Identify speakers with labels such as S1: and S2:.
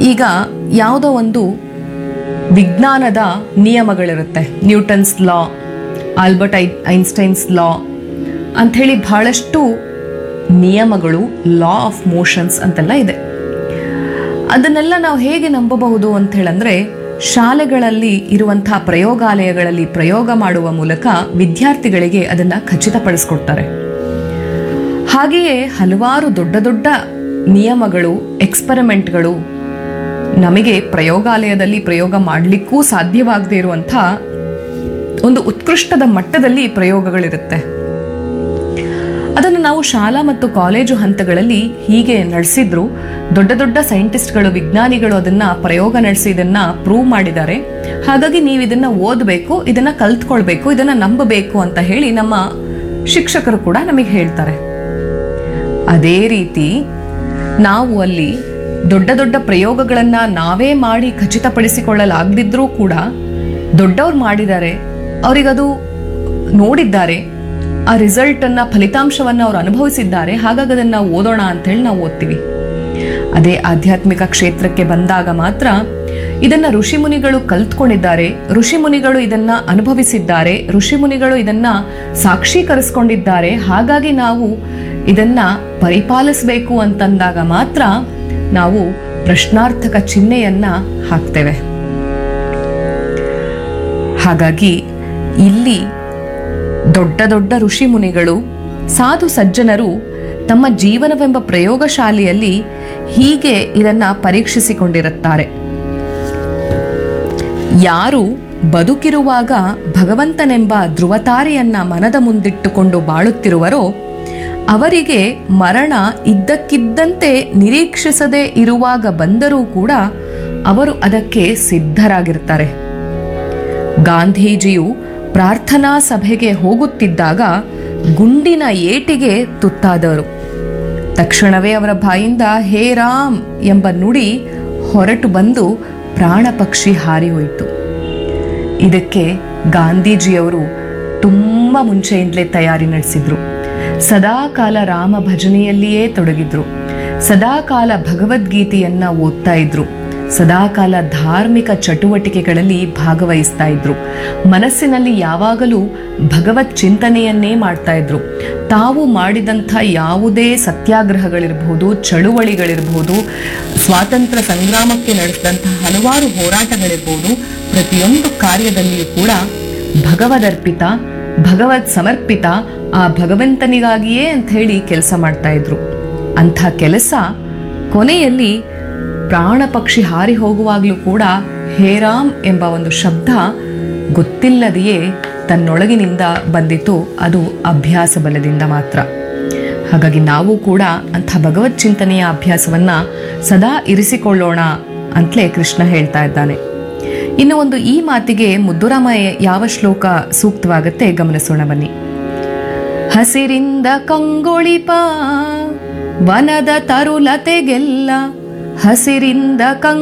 S1: ಈಗ ಯಾವುದೋ ಒಂದು ವಿಜ್ಞಾನದ ನಿಯಮಗಳಿರುತ್ತೆ Newton's law Albert I Einstein's law ಅಂಥೇಳಿ ಬಹಳಷ್ಟು ನಿಯಮಗಳು ಲಾ ಆಫ್ ಮೋಷನ್ಸ್ ಅಂತೆಲ್ಲ ಇದೆ ಅದನ್ನೆಲ್ಲ ನಾವು ಹೇಗೆ ನಂಬಬಹುದು ಅಂತ ಹೇಳಂದ್ರೆ ಶಾಲೆಗಳಲ್ಲಿ ಇರುವಂತಹ ಪ್ರಯೋಗಾಲಯಗಳಲ್ಲಿ ಪ್ರಯೋಗ ಮಾಡುವ ಮೂಲಕ ವಿದ್ಯಾರ್ಥಿಗಳಿಗೆ ಅದನ್ನ ಖಚಿತಪಡಿಸ್ಕೊಡ್ತಾರೆ ಹಾಗೆಯೇ ಹಲವಾರು ದೊಡ್ಡ ದೊಡ್ಡ ನಿಯಮಗಳು ಎಕ್ಸ್ಪರಿಮೆಂಟ್ಗಳು ನಮಗೆ ಪ್ರಯೋಗಾಲಯದಲ್ಲಿ ಪ್ರಯೋಗ ಮಾಡಲಿಕ್ಕೂ ಸಾಧ್ಯವಾಗದೇ ಇರುವಂಥ ಒಂದು ಉತ್ಕೃಷ್ಟದ ಮಟ್ಟದಲ್ಲಿ ಪ್ರಯೋಗಗಳಿರುತ್ತೆ ಅದನ್ನು ನಾವು ಶಾಲಾ ಮತ್ತು ಕಾಲೇಜು ಹಂತಗಳಲ್ಲಿ ಹೀಗೆ ನಡೆಸಿದ್ರು ದೊಡ್ಡ ದೊಡ್ಡ ಸೈಂಟಿಸ್ಟ್ಗಳು ವಿಜ್ಞಾನಿಗಳು ಅದನ್ನ ಪ್ರಯೋಗ ನಡೆಸಿ ಇದನ್ನ ಪ್ರೂವ್ ಮಾಡಿದ್ದಾರೆ ಹಾಗಾಗಿ ನೀವು ಇದನ್ನ ಓದಬೇಕು ಇದನ್ನ ಕಲ್ತ್ಕೊಳ್ಬೇಕು ಇದನ್ನ ನಂಬಬೇಕು ಅಂತ ಹೇಳಿ ನಮ್ಮ ಶಿಕ್ಷಕರು ಕೂಡ ನಮಗೆ ಹೇಳ್ತಾರೆ ಅದೇ ರೀತಿ ನಾವು ಅಲ್ಲಿ ದೊಡ್ಡ ದೊಡ್ಡ ಪ್ರಯೋಗಗಳನ್ನ ನಾವೇ ಮಾಡಿ ಖಚಿತಪಡಿಸಿಕೊಳ್ಳಲಾಗದಿದ್ರೂ ಕೂಡ ದೊಡ್ಡವ್ರು ಮಾಡಿದ್ದಾರೆ ಅವರಿಗದು ನೋಡಿದ್ದಾರೆ ಆ ರಿಸಲ್ಟ್ ಅನ್ನ ಫಲಿತಾಂಶವನ್ನ ಅವ್ರು ಅನುಭವಿಸಿದ್ದಾರೆ ಹಾಗಾಗಿ ಅದನ್ನ ನಾವು ಓದೋಣ ಅಂತ ಹೇಳಿ ನಾವು ಓದ್ತೀವಿ ಅದೇ ಆಧ್ಯಾತ್ಮಿಕ ಕ್ಷೇತ್ರಕ್ಕೆ ಬಂದಾಗ ಮಾತ್ರ ಇದನ್ನ ಋಷಿಮುನಿಗಳು ಕಲ್ತ್ಕೊಂಡಿದ್ದಾರೆ ಋಷಿಮುನಿಗಳು ಇದನ್ನ ಅನುಭವಿಸಿದ್ದಾರೆ ಋಷಿಮುನಿಗಳು ಇದನ್ನ ಸಾಕ್ಷೀಕರಿಸ್ಕೊಂಡಿದ್ದಾರೆ ಹಾಗಾಗಿ ನಾವು ಇದನ್ನ ಪರಿಪಾಲಿಸಬೇಕು ಅಂತಂದಾಗ ಮಾತ್ರ ನಾವು ಪ್ರಶ್ನಾರ್ಥಕ ಚಿಹ್ನೆಯನ್ನ ಹಾಕ್ತೇವೆ ಹಾಗಾಗಿ ಇಲ್ಲಿ ದೊಡ್ಡ ದೊಡ್ಡ ಋಷಿ ಮುನಿಗಳು ಸಾಧು ಸಜ್ಜನರು ತಮ್ಮ ಜೀವನವೆಂಬ ಪ್ರಯೋಗಶಾಲೆಯಲ್ಲಿ ಹೀಗೆ ಇದನ್ನ ಪರೀಕ್ಷಿಸಿಕೊಂಡಿರುತ್ತಾರೆ ಯಾರು ಬದುಕಿರುವಾಗ ಭಗವಂತನೆಂಬ ಧ್ರುವತಾರೆಯನ್ನ ಮನದ ಮುಂದಿಟ್ಟುಕೊಂಡು ಬಾಳುತ್ತಿರುವರೋ ಅವರಿಗೆ ಮರಣ ಇದ್ದಕ್ಕಿದ್ದಂತೆ ನಿರೀಕ್ಷಿಸದೇ ಇರುವಾಗ ಬಂದರೂ ಕೂಡ ಅವರು ಅದಕ್ಕೆ ಸಿದ್ಧರಾಗಿರ್ತಾರೆ ಗಾಂಧೀಜಿಯು ಪ್ರಾರ್ಥನಾ ಸಭೆಗೆ ಹೋಗುತ್ತಿದ್ದಾಗ ಗುಂಡಿನ ಏಟಿಗೆ ತುತ್ತಾದವರು ತಕ್ಷಣವೇ ಅವರ ಬಾಯಿಂದ ಹೇ ರಾಮ್ ಎಂಬ ನುಡಿ ಹೊರಟು ಬಂದು ಪ್ರಾಣ ಪಕ್ಷಿ ಹಾರಿ ಹೋಯಿತು ಇದಕ್ಕೆ ಗಾಂಧೀಜಿಯವರು ತುಂಬ ಮುಂಚೆಯಿಂದಲೇ ತಯಾರಿ ನಡೆಸಿದ್ರು ಸದಾಕಾಲ ರಾಮ ಭಜನೆಯಲ್ಲಿಯೇ ತೊಡಗಿದ್ರು ಸದಾಕಾಲ ಭಗವದ್ಗೀತೆಯನ್ನ ಓದ್ತಾ ಇದ್ರು ಸದಾಕಾಲ ಧಾರ್ಮಿಕ ಚಟುವಟಿಕೆಗಳಲ್ಲಿ ಭಾಗವಹಿಸ್ತಾ ಇದ್ರು ಮನಸ್ಸಿನಲ್ಲಿ ಯಾವಾಗಲೂ ಭಗವತ್ ಚಿಂತನೆಯನ್ನೇ ಮಾಡ್ತಾ ಇದ್ರು ತಾವು ಮಾಡಿದಂಥ ಯಾವುದೇ ಸತ್ಯಾಗ್ರಹಗಳಿರಬಹುದು ಚಳುವಳಿಗಳಿರಬಹುದು ಸ್ವಾತಂತ್ರ್ಯ ಸಂಗ್ರಾಮಕ್ಕೆ ನಡೆಸಿದಂತಹ ಹಲವಾರು ಹೋರಾಟಗಳಿರ್ಬೋದು ಪ್ರತಿಯೊಂದು ಕಾರ್ಯದಲ್ಲಿಯೂ ಕೂಡ ಭಗವದರ್ಪಿತ ಭಗವತ್ ಸಮರ್ಪಿತ ಆ ಭಗವಂತನಿಗಾಗಿಯೇ ಅಂತ ಹೇಳಿ ಕೆಲಸ ಮಾಡ್ತಾ ಇದ್ರು ಅಂಥ ಕೆಲಸ ಕೊನೆಯಲ್ಲಿ ಪ್ರಾಣ ಪಕ್ಷಿ ಹಾರಿ ಹೋಗುವಾಗಲೂ ಕೂಡ ಹೇರಾಮ್ ಎಂಬ ಒಂದು ಶಬ್ದ ಗೊತ್ತಿಲ್ಲದೆಯೇ ತನ್ನೊಳಗಿನಿಂದ ಬಂದಿತು ಅದು ಅಭ್ಯಾಸ ಬಲದಿಂದ ಮಾತ್ರ ಹಾಗಾಗಿ ನಾವು ಕೂಡ ಅಂಥ ಭಗವತ್ ಚಿಂತನೆಯ ಅಭ್ಯಾಸವನ್ನ ಸದಾ ಇರಿಸಿಕೊಳ್ಳೋಣ ಅಂತಲೇ ಕೃಷ್ಣ ಹೇಳ್ತಾ ಇದ್ದಾನೆ ಇನ್ನು ಒಂದು ಈ ಮಾತಿಗೆ ಮುದ್ದುರಾಮಯ್ಯ ಯಾವ ಶ್ಲೋಕ ಸೂಕ್ತವಾಗತ್ತೆ ಗಮನಿಸೋಣ ಬನ್ನಿ ಹಸಿರಿಂದ ಕಂಗೊಳಿಪ ವನದ ತರುಲತೆಗೆಲ್ಲ ಹಸಿರಿಂದ ಕಂಗ್